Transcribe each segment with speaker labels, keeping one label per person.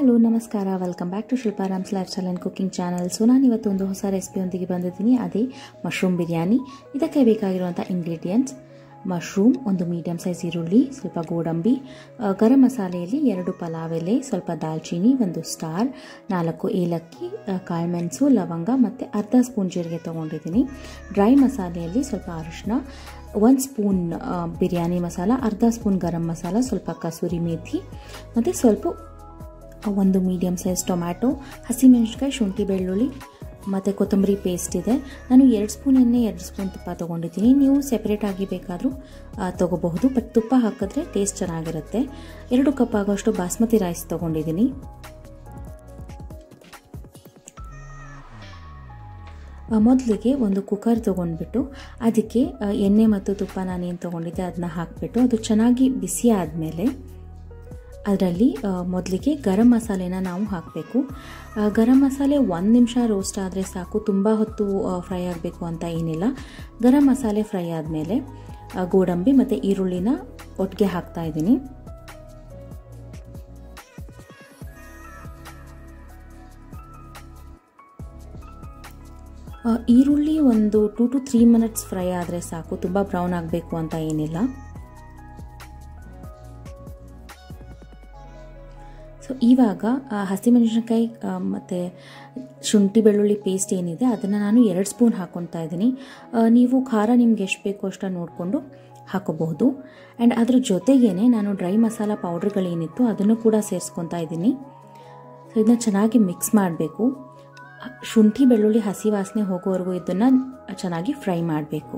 Speaker 1: hello ನಮಸ್ಕಾರ welcome back to Shilparam's life style and cooking channel so ನಾನು ಇವತ್ತು ಒಂದು ಹೊಸ ರೆಸಿಪಿಯೊಂದಿಗೆ ಬಂದಿದ್ದೀನಿ ಅದೇ ಮಶ್ರೂಮ್ ಬಿರಿಯಾನಿ ಇದಕ್ಕೆ ಬೇಕಾಗಿರುವಂಥ ಇಂಗ್ರೀಡಿಯೆಂಟ್ಸ್ ಮಶ್ರೂಮ್ ಒಂದು ಮೀಡಿಯಮ್ ಸೈಜ್ ಈರುಳ್ಳಿ ಸ್ವಲ್ಪ ಗೋಡಂಬಿ ಆ, ಗರಂ ಮಸಾಲೆಯಲ್ಲಿ ಎರಡು ಪಲಾವ್ ಎಲೆ ಸ್ವಲ್ಪ ದಾಲ್ಚೀನಿ ಒಂದು ಸ್ಟಾರ್ ನಾಲ್ಕು ಏಲಕ್ಕಿ ಆ, ಕಾಳುಮೆಣಸು ಲವಂಗ ಮತ್ತು ಅರ್ಧ ಸ್ಪೂನ್ ಜೀರಿಗೆ ತೊಗೊಂಡಿದ್ದೀನಿ ಡ್ರೈ ಮಸಾಲೆಯಲ್ಲಿ ಸ್ವಲ್ಪ ಅರಿಶಿನ ಒಂದು ಸ್ಪೂನ್ ಆ, ಬಿರಿಯಾನಿ ಮಸಾಲ ಅರ್ಧ ಸ್ಪೂನ್ ಗರಂ ಮಸಾಲ ಸ್ವಲ್ಪ ಕಸೂರಿ ಮೇಥಿ ಮತ್ತು ಸ್ವಲ್ಪ ಒಂದು ಮೀಡಿಯಮ್ ಸೈಜ್ ಟೊಮ್ಯಾಟೊ ಹಸಿಮೆಣಸಿನ್ಕಾಯಿ ಶುಂಠಿ ಬೆಳ್ಳುಳ್ಳಿ ಮತ್ತು ಕೊತ್ತಂಬರಿ ಪೇಸ್ಟ್ ಇದೆ ನಾನು ಎರಡು ಸ್ಪೂನ್ ಎಣ್ಣೆ ಎರಡು ಸ್ಪೂನ್ ತುಪ್ಪ ತೊಗೊಂಡಿದ್ದೀನಿ ನೀವು ಸೆಪ್ರೇಟಾಗಿ ಬೇಕಾದರೂ ತೊಗೋಬಹುದು ಬಟ್ ತುಪ್ಪ ಹಾಕಿದ್ರೆ ಟೇಸ್ಟ್ ಚೆನ್ನಾಗಿರುತ್ತೆ ಎರಡು ಕಪ್ ಆಗೋಷ್ಟು ಬಾಸ್ಮತಿ ರೈಸ್ ತೊಗೊಂಡಿದ್ದೀನಿ ಮೊದಲಿಗೆ ಒಂದು ಕುಕ್ಕರ್ ತೊಗೊಂಡ್ಬಿಟ್ಟು ಅದಕ್ಕೆ ಆ, ಎಣ್ಣೆ ಮತ್ತು ತುಪ್ಪ ನಾನೇನು ತೊಗೊಂಡಿದ್ದೆ ಅದನ್ನ ಹಾಕಿಬಿಟ್ಟು ಅದು ಚೆನ್ನಾಗಿ ಬಿಸಿ ಆದಮೇಲೆ ಅದರಲ್ಲಿ ಮೊದಲಿಗೆ ಗರಂ ಮಸಾಲೆನ ನಾವು ಹಾಕಬೇಕು ಗರಂ ಮಸಾಲೆ ಒಂದು ನಿಮಿಷ ರೋಸ್ಟ್ ಆದರೆ ಸಾಕು ತುಂಬ ಹೊತ್ತು ಫ್ರೈ ಆಗಬೇಕು ಅಂತ ಏನಿಲ್ಲ ಗರಂ ಮಸಾಲೆ ಫ್ರೈ ಆದಮೇಲೆ ಗೋಡಂಬಿ ಮತ್ತು ಈರುಳ್ಳಿನ ಒಟ್ಟಿಗೆ ಹಾಕ್ತಾ ಇದ್ದೀನಿ ಆ, ಈರುಳ್ಳಿ ಒಂದು two to three minutes fry ಆದರೆ ಸಾಕು ತುಂಬ ಬ್ರೌನ್ ಆಗಬೇಕು ಅಂತ ಏನಿಲ್ಲ ಸೊ ಇವಾಗ ಆ, ಹಸಿಮೆಣಸಿನ್ಕಾಯಿ ಆ, ಮತ್ತು ಶುಂಠಿ ಬೆಳ್ಳುಳ್ಳಿ ಪೇಸ್ಟ್ ಏನಿದೆ ಅದನ್ನು ನಾನು ಎರಡು ಸ್ಪೂನ್ ಹಾಕ್ಕೊತಾ ಇದ್ದೀನಿ ಆ, ನೀವು ಖಾರ ನಿಮ್ಗೆ ಎಷ್ಟು ಬೇಕೋ ಅಷ್ಟು ನೋಡಿಕೊಂಡು ಹಾಕೋಬಹುದು ಆ್ಯಂಡ್ ಅದ್ರ ಜೊತೆಗೇನೆ ನಾನು ಡ್ರೈ ಮಸಾಲ ಪೌಡ್ರ್ಗಳೇನಿತ್ತು ಅದನ್ನು ಕೂಡ ಸೇರಿಸ್ಕೊತಾ ಇದ್ದೀನಿ ಸೊ ಇದನ್ನ ಚೆನ್ನಾಗಿ ಮಿಕ್ಸ್ ಮಾಡಬೇಕು ಶುಂಠಿ ಬೆಳ್ಳುಳ್ಳಿ ಹಸಿ ವಾಸನೆ ಹೋಗೋವರೆಗೂ ಇದನ್ನು ಚೆನ್ನಾಗಿ ಫ್ರೈ ಮಾಡಬೇಕು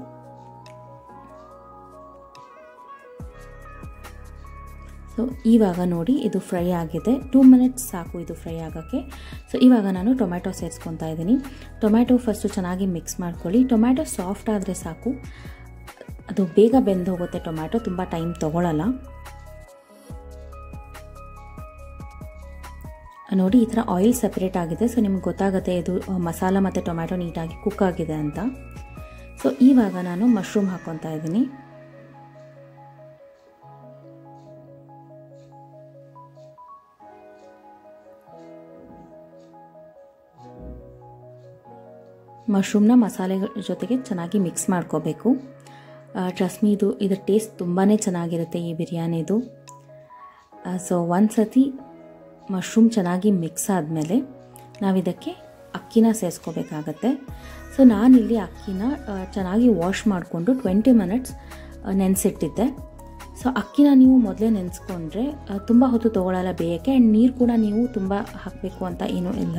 Speaker 1: ಸೊ ಇವಾಗ ನೋಡಿ ಇದು ಫ್ರೈ ಆಗಿದೆ ಟೂ ಮಿನಿಟ್ಸ್ ಸಾಕು ಇದು ಫ್ರೈ ಆಗೋಕ್ಕೆ ಸೊ ಇವಾಗ ನಾನು ಟೊಮ್ಯಾಟೊ ಸೇರಿಸ್ಕೊತಾ ಇದ್ದೀನಿ ಟೊಮ್ಯಾಟೊ ಫಸ್ಟು ಚೆನ್ನಾಗಿ ಮಿಕ್ಸ್ ಮಾಡ್ಕೊಳ್ಳಿ ಟೊಮ್ಯಾಟೊ ಸಾಫ್ಟ್ ಆದರೆ ಸಾಕು ಅದು ಬೇಗ ಬೆಂದು ಹೋಗುತ್ತೆ ಟೊಮ್ಯಾಟೊ ತುಂಬ ಟೈಮ್ ತೊಗೊಳಲ್ಲ ನೋಡಿ ಈ ಥರ ಆಯಿಲ್ ಸಪ್ರೇಟ್ ಆಗಿದೆ ಸೊ ನಿಮ್ಗೆ ಗೊತ್ತಾಗುತ್ತೆ ಇದು ಮಸಾಲ ಮತ್ತು ಟೊಮ್ಯಾಟೊ ನೀಟಾಗಿ ಕುಕ್ ಆಗಿದೆ ಅಂತ ಸೊ ಇವಾಗ ನಾನು ಮಶ್ರೂಮ್ ಹಾಕ್ಕೊತಾ ಇದ್ದೀನಿ ಮಶ್ರೂಮ್ನ ಮಸಾಲೆ ಜೊತೆಗೆ ಚೆನ್ನಾಗಿ ಮಿಕ್ಸ್ ಮಾಡ್ಕೋಬೇಕು ಟ್ರಸ್ಟ್ ಮೀ ಇದು ಇದ್ರ ಟೇಸ್ಟ್ ತುಂಬಾ ಚೆನ್ನಾಗಿರುತ್ತೆ ಈ ಬಿರಿಯಾನಿದು ಸೊ ಒಂದು ಸತಿ ಮಶ್ರೂಮ್ ಚೆನ್ನಾಗಿ ಮಿಕ್ಸ್ ಆದಮೇಲೆ ನಾವಿದಕ್ಕೆ ಅಕ್ಕಿನ ಸೇರಿಸ್ಕೋಬೇಕಾಗತ್ತೆ ಸೊ ನಾನಿಲ್ಲಿ ಅಕ್ಕಿನ ಆ, ಚೆನ್ನಾಗಿ ವಾಶ್ ಮಾಡಿಕೊಂಡು ಟ್ವೆಂಟಿ ಮಿನಿಟ್ಸ್ ನೆನೆಸಿಟ್ಟಿದ್ದೆ ಸೊ ಅಕ್ಕಿನ ನೀವು ಮೊದಲೇ ನೆನೆಸ್ಕೊಂಡ್ರೆ ತುಂಬ ಹೊತ್ತು ತೊಗೊಳಲ್ಲ ಬೇಯಕ್ಕೆ ಆ್ಯಂಡ್ ನೀರು ಕೂಡ ನೀವು ತುಂಬ ಹಾಕಬೇಕು ಅಂತ ಏನೂ ಇಲ್ಲ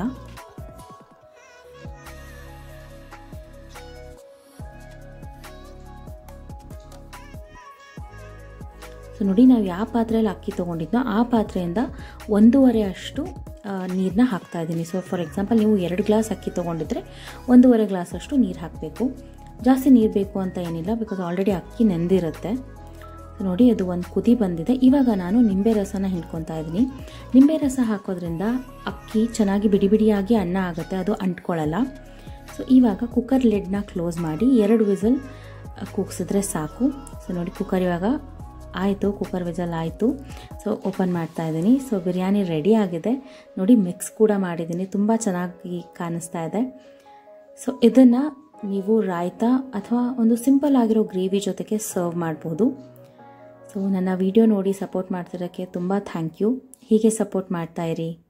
Speaker 1: ಸೊ ನೋಡಿ ನಾವು ಯಾವ ಪಾತ್ರೆಯಲ್ಲಿ ಅಕ್ಕಿ ತೊಗೊಂಡಿದ್ನೋ ಆ ಪಾತ್ರೆಯಿಂದ ಒಂದೂವರೆ ಅಷ್ಟು ನೀರನ್ನ ಹಾಕ್ತಾ ಇದ್ದೀನಿ ಸೊ ಫಾರ್ ಎಕ್ಸಾಂಪಲ್ ನೀವು ಎರಡು ಗ್ಲಾಸ್ ಅಕ್ಕಿ ತೊಗೊಂಡಿದ್ರೆ ಒಂದೂವರೆ ಗ್ಲಾಸ್ ಅಷ್ಟು ನೀರು ಹಾಕಬೇಕು ಜಾಸ್ತಿ ನೀರು ಬೇಕು ಅಂತ ಏನಿಲ್ಲ ಬಿಕಾಸ್ ಆಲ್ರೆಡಿ ಅಕ್ಕಿ ನೆಂದಿರುತ್ತೆ ಸೊ ನೋಡಿ ಅದು ಒಂದು ಕುದಿ ಬಂದಿದೆ ಇವಾಗ ನಾನು ನಿಂಬೆ ರಸನ ಹಿಂಡ್ಕೊತಾ ಇದ್ದೀನಿ ನಿಂಬೆ ರಸ ಹಾಕೋದ್ರಿಂದ ಅಕ್ಕಿ ಚೆನ್ನಾಗಿ ಬಿಡಿ ಬಿಡಿಯಾಗಿ ಅನ್ನ ಆಗುತ್ತೆ ಅದು ಅಂಟ್ಕೊಳ್ಳಲ್ಲ ಸೊ ಇವಾಗ ಕುಕ್ಕರ್ ಲಿಡ್ನ ಕ್ಲೋಸ್ ಮಾಡಿ ಎರಡು ವಿಸಲ್ ಕೂಗ್ಸಿದ್ರೆ ಸಾಕು ಸೊ ನೋಡಿ ಕುಕ್ಕರ್ ಇವಾಗ ಆಯಿತು ಕುಕ್ಕರ್ ವಿಜಲ್ ಆಯಿತು ಸೊ ಓಪನ್ ಮಾಡ್ತಾ ಇದ್ದೀನಿ ಸೊ ಬಿರಿಯಾನಿ ರೆಡಿ ಆಗಿದೆ ನೋಡಿ ಮಿಕ್ಸ್ ಕೂಡ ಮಾಡಿದ್ದೀನಿ ತುಂಬ ಚೆನ್ನಾಗಿ ಕಾಣಿಸ್ತಾ ಇದೆ ಸೊ ಇದನ್ನು ನೀವು ರಾಯ್ತಾ ಅಥವಾ ಒಂದು ಸಿಂಪಲ್ ಆಗಿರೋ ಗ್ರೇವಿ ಜೊತೆಗೆ ಸರ್ವ್ ಮಾಡ್ಬೋದು ಸೊ ನನ್ನ ವಿಡಿಯೋ ನೋಡಿ ಸಪೋರ್ಟ್ ಮಾಡ್ತಿರೋಕ್ಕೆ ತುಂಬ ಥ್ಯಾಂಕ್ ಯು ಹೀಗೆ ಸಪೋರ್ಟ್ ಮಾಡ್ತಾ ಇರಿ